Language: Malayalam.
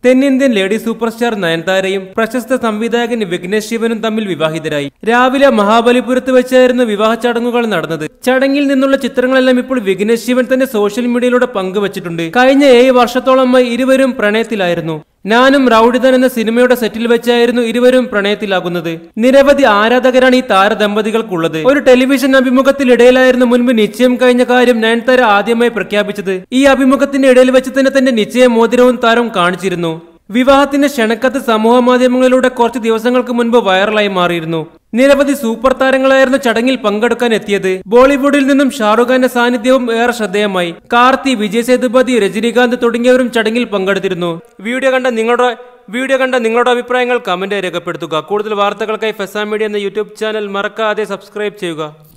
തെന്നിന്ത്യൻ ലേഡി സൂപ്പർ സ്റ്റാർ നയൻതാരയും പ്രശസ്ത സംവിധായകൻ വിഘ്നേഷ് ശിവനും തമ്മിൽ വിവാഹിതരായി രാവിലെ മഹാബലിപുരത്ത് വെച്ചായിരുന്നു വിവാഹ ചടങ്ങുകൾ നടന്നത് ചടങ്ങിൽ നിന്നുള്ള ചിത്രങ്ങളെല്ലാം ഇപ്പോൾ വിഘ്നേഷ് ശിവൻ തന്നെ സോഷ്യൽ മീഡിയയിലൂടെ പങ്കുവച്ചിട്ടുണ്ട് കഴിഞ്ഞ ഏഴ് വർഷത്തോളമായി ഇരുവരും പ്രണയത്തിലായിരുന്നു ഞാനും റൌഡിതൻ എന്ന സിനിമയുടെ സെറ്റിൽ വെച്ചായിരുന്നു ഇരുവരും പ്രണയത്തിലാകുന്നത് നിരവധി ആരാധകരാണ് ഈ താരദമ്പതികൾക്കുള്ളത് ഒരു ടെലിവിഷൻ അഭിമുഖത്തിനിടയിലായിരുന്നു മുൻപ് നിശ്ചയം കഴിഞ്ഞ കാര്യം നയൻതാര ആദ്യമായി പ്രഖ്യാപിച്ചത് ഈ അഭിമുഖത്തിന്റെ ഇടയിൽ വെച്ച് തന്നെ തന്റെ നിശ്ചയ മോതിരവും താരം കാണിച്ചിരുന്നു വിവാഹത്തിന്റെ ക്ഷണക്കത്ത് സമൂഹ മാധ്യമങ്ങളിലൂടെ കുറച്ച് ദിവസങ്ങൾക്ക് മുൻപ് വൈറലായി മാറിയിരുന്നു നിരവധി സൂപ്പർ താരങ്ങളായിരുന്നു ചടങ്ങിൽ പങ്കെടുക്കാൻ എത്തിയത് ബോളിവുഡിൽ നിന്നും ഷാറുഖ് ഖാന്റെ സാന്നിധ്യവും ഏറെ ശ്രദ്ധേയമായി കാർത്തി വിജയ് സേതുപതി രജനീകാന്ത് തുടങ്ങിയവരും ചടങ്ങിൽ പങ്കെടുത്തിരുന്നു വീഡിയോ കണ്ട നിങ്ങളുടെ വീഡിയോ കണ്ട നിങ്ങളുടെ അഭിപ്രായങ്ങൾ കമന്റ് രേഖപ്പെടുത്തുക കൂടുതൽ വാർത്തകൾക്കായി ഫെസാ മീഡിയ എന്ന യൂട്യൂബ് ചാനൽ മറക്കാതെ സബ്സ്ക്രൈബ് ചെയ്യുക